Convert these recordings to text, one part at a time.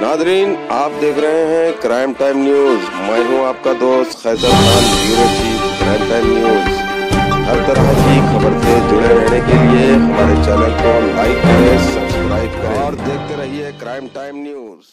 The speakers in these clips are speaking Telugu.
नादरीन आप देख रहे हैं क्राइम टाइम न्यूज मैं हूं आपका दोस्त Khaiser Khan bureau chief crime time news हर तरह की खबर से जुड़े रहने के लिए हमारे चैनल को लाइक करें सब्सक्राइब करें और देखते रहिए क्राइम टाइम न्यूज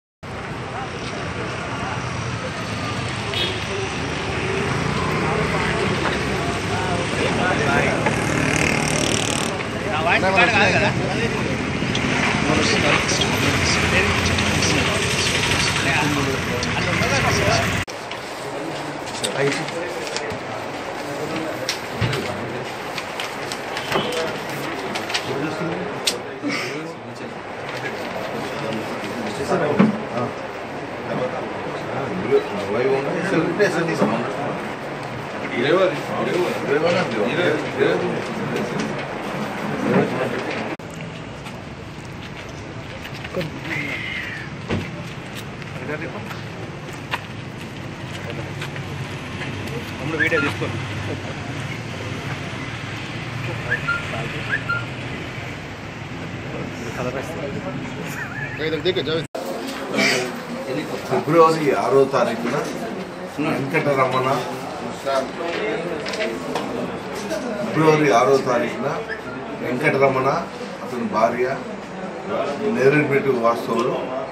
వీడియో తీసుకోండి ఫిబ్రవరి ఆరో తారీఖున వెంకటరమణ ఫిబ్రవరి ఆరో తారీఖున వెంకటరమణ అతని భార్య నేరేడుపేట వాస్తవులు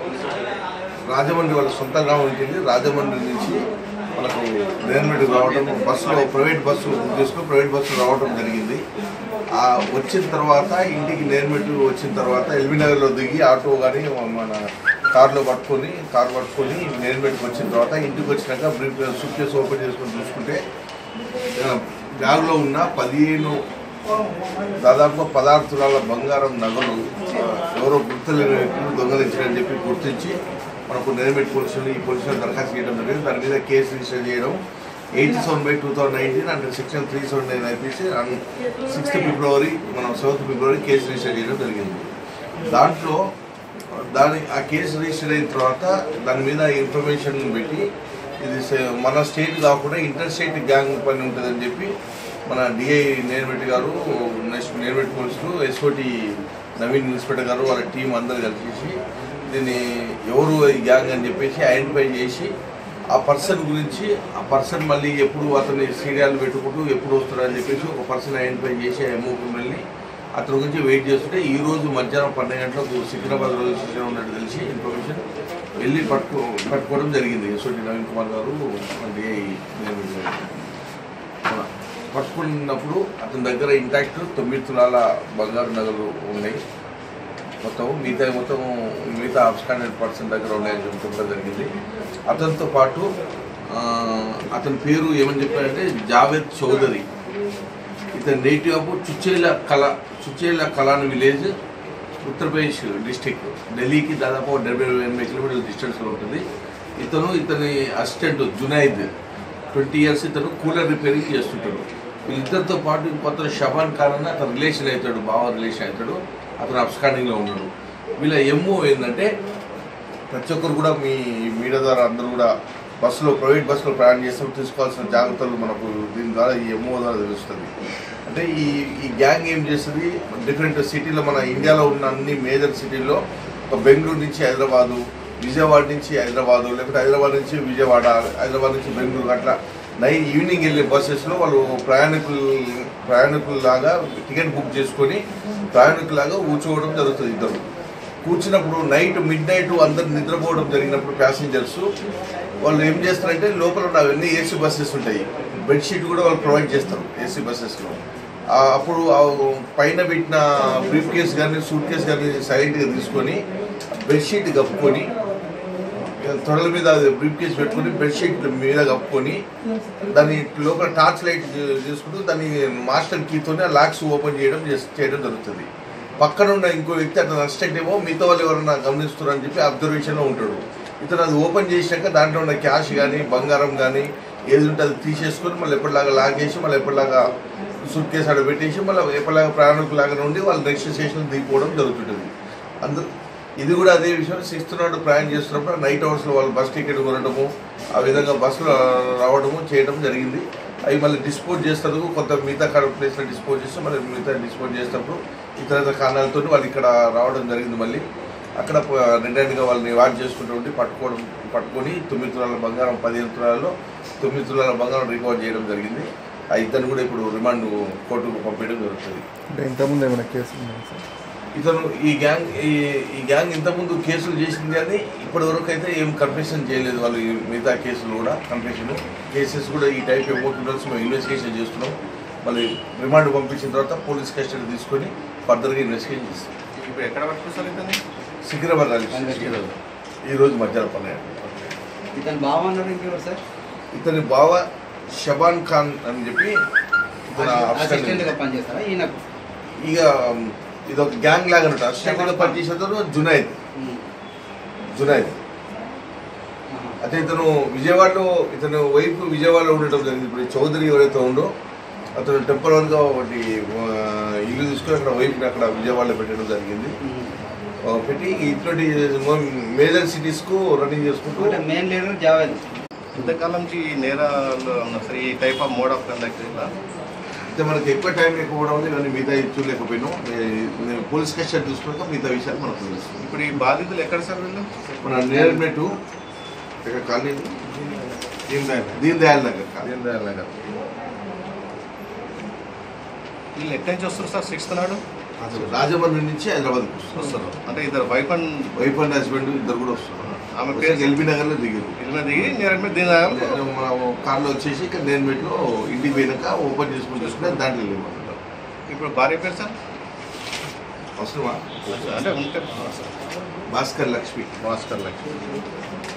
రాజమండ్రి వాళ్ళ సొంత గ్రామం ఉంటుంది రాజమండ్రి నుంచి మనకు నేరేడుపేట రావడం బస్సులో ప్రైవేట్ బస్సు బుక్ చేసుకుని ప్రైవేట్ బస్సు రావడం జరిగింది ఆ వచ్చిన తర్వాత ఇంటికి నేర్మెట్ వచ్చిన తర్వాత ఎల్బీ నగర్లో దిగి ఆటో కానీ మన కార్లో పట్టుకొని కార్ పట్టుకొని నేర్మెట్కి వచ్చిన తర్వాత ఇంటికి వచ్చినాక బ్రీఫ్ సూట్ కేసు ఓపెన్ చేసుకొని చూసుకుంటే ఆ, బ్యాగ్లో ఉన్న పదిహేను దాదాపు పదహారు తులాల బంగారం నగలు ఆ, ఎవరో గుర్తులేని వ్యక్తులు దొంగలించారని చెప్పి గుర్తించి మనకు నేర్మెట్ పోలీసులు ఈ పోలీసులు దరఖాస్తు చేయడం జరిగింది దాని మీద కేసు రిజిస్టర్ చేయడం eighty seven by two thousand nineteen and section three seven nine IPC and sixth February మనం సెవెంత్ ఫిబ్రవరి కేసు రిజిస్టర్ చేయడం జరిగింది దాంట్లో దాని ఆ కేసు రిజిస్టర్ అయిన తర్వాత దాని మీద ఇన్ఫర్మేషన్ పెట్టి ఇది సే- మన స్టేట్ కాకుండా ఇంటర్ స్టేట్ గ్యాంగ్ పని ఉంటుందని చెప్పి మన డిఐ నేర్మెట్ గారు నెక్స్ట్ నేర్మెట్ పోలీసులు ఎస్ఓటి నవీన్ ఇన్స్పెక్టర్ గారు వాళ్ళ టీం అందరు కలిసి దీన్ని ఎవరు ఈ గ్యాంగ్ అని చెప్పేసి ఐడెంటిఫై చేసి ఆ పర్సన్ గురించి ఆ పర్సన్ మళ్ళీ ఎప్పుడు అతని సీరియల్ పెట్టుకుంటూ ఎప్పుడు వస్తాడు అని చెప్పేసి ఒక పర్సన్ ఐడెంటిఫై చేసి ఆ ఎమ్మోకు వెళ్ళి అతని గురించి వెయిట్ చేస్తుంటే ఈ రోజు మధ్యాహ్నం పన్నెండు గంటలకు సికింద్రాబాద్ రైల్వే స్టేషన్ ఉన్నట్టు తెలిసి ఇన్ఫర్మేషన్ వెళ్ళి పట్టుకో పట్టుకోవడం జరిగింది యశ్వటి నవీన్ కుమార్ గారు డిఐ నేర్మెంట్ గారు. ఆ, పట్టుకున్నప్పుడు అతని దగ్గర ఇంటాక్ట్ తొమ్మిది తులాల బంగారు నగలు ఉన్నాయి మొత్తం మిగతా మొత్తం మిగతా అబ్స్టాండెడ్ పర్సన్ దగ్గర ఉన్నాయని చెప్పడం జరిగింది అతనితో పాటు ఆ, అతని పేరు ఏమని చెప్పారంటే జావేద్ చౌదరి ఇతని నేటివ్ ఆఫ్ చుచేల కళ చుచేల కళాన్ విలేజ్ ఉత్తరప్రదేశ్ డిస్టిక్ ఢిల్లీకి దాదాపు ఒక డెబ్బై ఎనభై కిలోమీటర్ల డిస్టెన్స్లో ఉంటుంది ఇతను ఇతని అసిస్టెంట్ జునైద్ ట్వంటీ ఇయర్స్ ఇతను కూలర్ రిపేరింగ్ చేస్తుంటాడు వీళ్ళిద్దరితో పాటు ఇంకొంత షబాన్ ఖాన్ అని అతను రిలేషన్ అవుతాడు బావ రిలేషన్ అవుతాడు అతను అబ్స్కాండింగ్లో ఉన్నాడు వీళ్ళ ఎమ్ము ఏంటంటే ప్రతి ఒక్కరు కూడా మీ మీడియా ద్వారా అందరూ కూడా బస్సులో ప్రైవేట్ బస్సులో ప్రయాణం చేసినప్పుడు తీసుకోవాల్సిన జాగ్రత్తలు మనకు దీని ద్వారా ఈ ఎంఓ ద్వారా తెలుస్తుంది అంటే ఈ ఈ గ్యాంగ్ ఏం చేస్తుంది డిఫరెంట్ సిటీలో మన ఇండియాలో ఉన్న అన్ని మేజర్ సిటీల్లో ఒక బెంగళూరు నుంచి హైదరాబాదు విజయవాడ నుంచి హైదరాబాదు లేకపోతే హైదరాబాద్ నుంచి విజయవాడ హైదరాబాద్ నుంచి బెంగళూరు అట్లా నై ఈవినింగ్ వెళ్ళే బస్సెస్లో వాళ్ళు ప్రయాణికులు ప్రయాణికుల్లాగా టికెట్ బుక్ చేసుకొని ప్రయాణికులాగా కూర్చోవడం జరుగుతుంది ఇద్దరు కూర్చున్నప్పుడు నైట్ మిడ్ నైట్ అందరు నిద్రపోవడం జరిగినప్పుడు ప్యాసింజర్స్ వాళ్ళు ఏం చేస్తారంటే లోపల ఉన్న అవన్నీ ఏసీ బస్సెస్ ఉంటాయి బెడ్షీట్ కూడా వాళ్ళు ప్రొవైడ్ చేస్తారు ఏసీ బస్సెస్లో అప్పుడు ఆ పైన పెట్టిన బ్రీఫ్ కేస్ కానీ సూట్ కేస్ కానీ సైలెంట్గా తీసుకొని బెడ్షీట్ కప్పుకొని తొడల మీద బ్రీఫ్ కేస్ పెట్టుకొని బెడ్షీట్ మీద కప్పుకొని దాని లోపల టార్చ్ లైట్ చేసుకుంటూ దాన్ని మాస్టర్ కీతోనే లాక్స్ ఓపెన్ చేయడం చేస్- చేయడం జరుగుతుంది పక్కన ఉన్న ఇంకో వ్యక్తి అతను అసిస్టెంట్ ఏమో మిగతా వాళ్ళు ఎవరన్నా గమనిస్తున్నారని చెప్పి అబ్జర్వేషన్లో ఉంటాడు ఇతను అది ఓపెన్ చేసినాక దాంట్లో ఉన్న క్యాష్ కానీ బంగారం కానీ ఏది ఉంటే అది తీసేసుకొని మళ్ళీ ఎప్పటిలాగా లాగేసి మళ్ళీ ఎప్పటిలాగా సూట్ కేసు ఆడ పెట్టేసి మళ్ళీ ఎప్పటిలాగా ప్రయాణికులాగా నుండి వాళ్ళు నెక్స్ట్ స్టేషన్ దిగిపోవడం జరుగుతుంటుంది అందరూ ఇది కూడా అదే విషయం సిక్స్త్ నాడు ప్రయాణం చేస్తున్నప్పుడు నైట్ అవర్స్లో వాళ్ళు బస్ టికెట్ కొనడము ఆ విధంగా బస్సులో రావడము చేయడం జరిగింది అవి మళ్ళీ డిస్పోజ్ చేస్తారు కొంత మిగతా కాడ ప్లేస్లో డిస్పోజ్ చేస్తే మళ్ళీ మిగతా డిస్పోజ్ చేసినప్పుడు ఇతర కారణాలతో వాళ్ళు ఇక్కడ రావడం జరిగింది మళ్ళీ అక్కడ రిటైర్డ్గా వాళ్ళని వాచ్ చేసుకుంటూ ఉండి పట్టుకోవడం పట్టుకొని తొమ్మిది తులాల బంగారం పదిహేను తులాలలో తొమ్మిది తులాల బంగారం రికవర్ చేయడం జరిగింది ఆ ఇద్దరు కూడా ఇప్పుడు రిమాండ్ కోర్టుకు పంపించడం జరుగుతుంది అంటే ఇంతకుముందు ఏమైనా కేసులు ఉన్నాయి సార్ ఇతను ఈ గ్యాంగ్ ఈ ఈ గ్యాంగ్ ఇంతకుముందు కేసులు చేసింది కానీ ఇప్పటి వరకు అయితే ఏం కన్ఫెషన్ చేయలేదు వాళ్ళు ఈ మిగతా కేసులు కూడా కన్ఫెషన్ కేసెస్ కూడా ఈ టైప్ ఎమోషనల్స్ మేము ఇన్వెస్టిగేషన్ చేస్తున్నాం మళ్ళీ రిమాండ్ పంపించిన తర్వాత పోలీస్ కస్టడీ తీసుకొని ఫర్దర్గా ఇన్వెస్టిగేషన్ చేస్తాం ఇప్పుడు ఎక్కడ పట్టుకొస్తారు ఇతన్ని సికింద్రాబాద్ రైల్వే ఈ రోజు మధ్యాహ్నం పన్నెండు ఇతను బాగున్నాడు ఇంకెవరు సార్ ఇతని బావ షబాన్ ఖాన్ అని చెప్పి ఇతను అసిస్టెంట్ గా అసిస్టెంట్ పనిచేస్తారా ఈయనకు ఇక ఇది ఒక గ్యాంగ్ లాగా ఉంటుంది అసిస్టెంట్ గా పనిచేసేతను జునైద్ ఉమ్. జునైద్ ఆహా. అయితే ఇతను విజయవాడలో ఇతను వైఫ్ విజయవాడలో ఉండటం జరిగింది ఇప్పుడు ఈ చౌదరి ఎవరైతే ఉందో అతను టెంపరీగా ఒకటి ఆ, ఇల్లు తీసుకొని అక్కడ వైఫ్ని అక్కడ విజయవాడలో పెట్టడం జరిగింది ఉమ్. ఆ, పెట్టి ఇటువంటి మేజర్ సిటీస్కు రన్నింగ్ చేసుకుంటూ అంటే మెయిన్ లీడర్ జావేద్ ఇంతకాలం నుంచి ఈ నేరాలు ఉన్న సరే ఈ type of mode of conduct ఇలా అయితే మనకి ఎక్కువ టైం లేకపోవడం వల్ల ఇవన్నీ మిగతా చూడలేకపోయినాం మే- మేము పోలీస్ కస్టడీ చూసుకున్నాక మిగతా విషయాలు మనకు తెలుస్తుంది ఇప్పుడు ఈ బాధితులు ఎక్కడ సార్ వీళ్ళు మన నేర్మెట్ ఇక్కడ కాలనీ దీని దయాల్ దీన్ దయాల్ నగర్ కాలనీ. దీన్ దయాల్ నగర్ వీళ్ళు ఎక్కడి నుంచి వస్తారు సార్ సిక్స్త్ నాడు అసలు రాజమండ్రి నుంచి హైదరాబాద్కి వస్తున్నారు వస్తారు అంటే ఇద్దరు wife and wife and husband ఇద్దరు కూడా వస్తున్నారు ఆమె పేరు ఎల్బీ నగర్లో దిగారు ఇల్లు మీద దిగి నేర మీద దీని దయాల్ మన కార్లో వచ్చేసి ఇక్కడ నేర్మెట్లో ఇంటికి పోయినాక ఓపెన్ చేసుకుని చూసుకుంటే దాంట్లో వెళ్ళమంటారు ఇప్పుడు భార్య పేరు సార్ అవసరమా అంటే ఉంటే భాస్కర్ లక్ష్మి భాస్కర్ లక్ష్మి